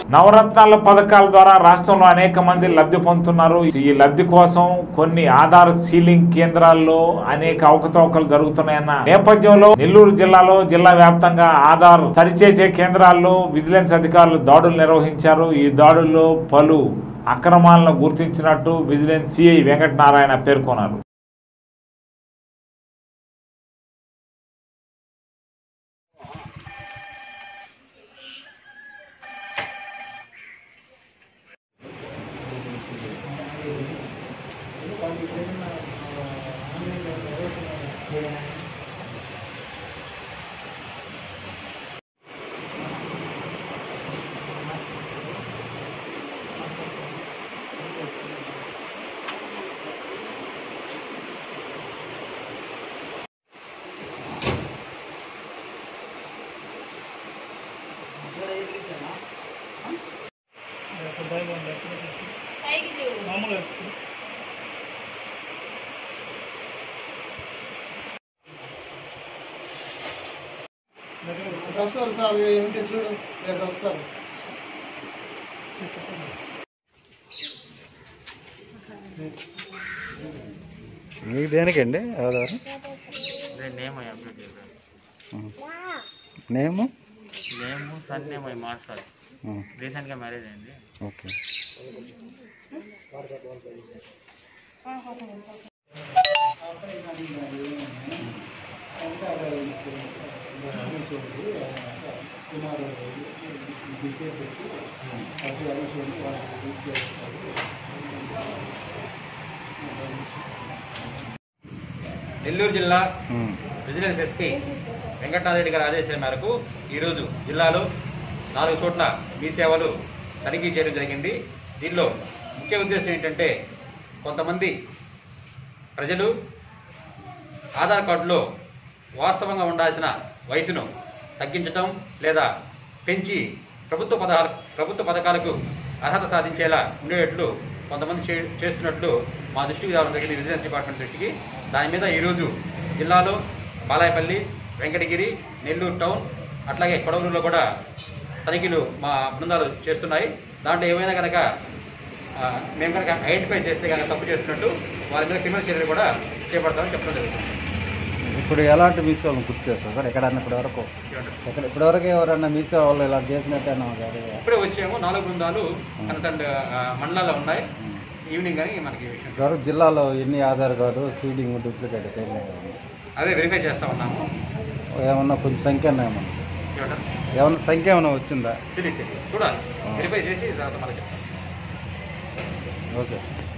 నవరత్నాల పథకాల ద్వారా రాష్ట్రంలో అనేక మంది లబ్ధి పొందుతున్నారు ఈ లబ్ధి కోసం కొన్ని ఆధార్ సీలింగ్ కేంద్రాల్లో అనేక అవకతవకలు జరుగుతున్నాయన్న నేపథ్యంలో నెల్లూరు జిల్లాలో జిల్లా వ్యాప్తంగా ఆధార్ సరిచేసే కేంద్రాల్లో విజిలెన్స్ అధికారులు దాడులు నిర్వహించారు ఈ దాడుల్లో పలు అక్రమాలను గుర్తించినట్టు విజిలెన్స్ సిఐ వెంకటనారాయణ పేర్కొన్నారు వస్తారు సార్ ఏమిటి చూడు రేపు వస్తారు మీకు దేనికండి ఆధార్ నేమ్ అయ్యి అప్డేట్ చేశాను నేము నేమ్ సన్ నేమ్ అయ్యి మార్చాలి రీసెంట్గా మ్యారేజ్ అయింది ఓకే నెల్లూరు జిల్లా విజిలెన్స్ ఎస్పీ వెంకటనాథరెడ్డి గారి ఆదేశాల మేరకు ఈరోజు జిల్లాలో నాలుగు చోట్ల మీ సేవలు తనిఖీ చేయడం జరిగింది దీనిలో ముఖ్య ఉద్దేశం ఏంటంటే కొంతమంది ప్రజలు ఆధార్ కార్డులో వాస్తవంగా ఉండాల్సిన వయసును తగ్గించటం లేదా పెంచి ప్రభుత్వ పథకాల ప్రభుత్వ పథకాలకు అర్హత సాధించేలా ఉండేటట్లు కొంతమంది చే చేస్తున్నట్లు మా దృష్టికి రావడం జరిగింది విజిలెన్స్ డిపార్ట్మెంట్ దృష్టికి దాని మీద ఈరోజు జిల్లాలో బాలాయపల్లి వెంకటగిరి నెల్లూరు టౌన్ అట్లాగే కొడవలూరులో కూడా తనిఖీలు మా బృందాలు చేస్తున్నాయి దాంట్లో ఏమైనా కనుక ఆ, మేము కనుక ఐడెంటిఫై చేస్తే కనుక తప్పు చేస్తున్నట్టు వారి మీద క్రిమినల్ చర్యలు కూడా చేపడతామని చెప్పడం జరుగుతుంది ఇప్పుడు ఎలాంటి మీ సేవలను గుర్తు చేస్తారు సార్ ఎక్కడన్నా ఇప్పటి వరకు ఎక్కడ ఇప్పటి వరకు ఎవరన్నా మీ సేవలు ఇలా చేసినట్టేనా గారు ఇప్పుడే వచ్చాము నాలుగు బృందాలు కన్సర్న్ మండలాల్లో ఉన్నాయి ఈవినింగ్ అని మనకి ఈ విషయం గారు జిల్లాలో ఎన్ని ఆధార్ కార్డు సీడింగ్ డూప్లికేట్ తెలియదు అదే వెరిఫై చేస్తా ఉన్నాము ఏమన్నా కొంచెం సంఖ్య ఏమన్నా ఏమంటారు? ఏమన్నా సంఖ్య ఏమైనా వచ్చిందా తెలియదు తెలియదు చూడాలి వెరిఫై చేసి తర్వాత మనకి చెప్తాం ఓకే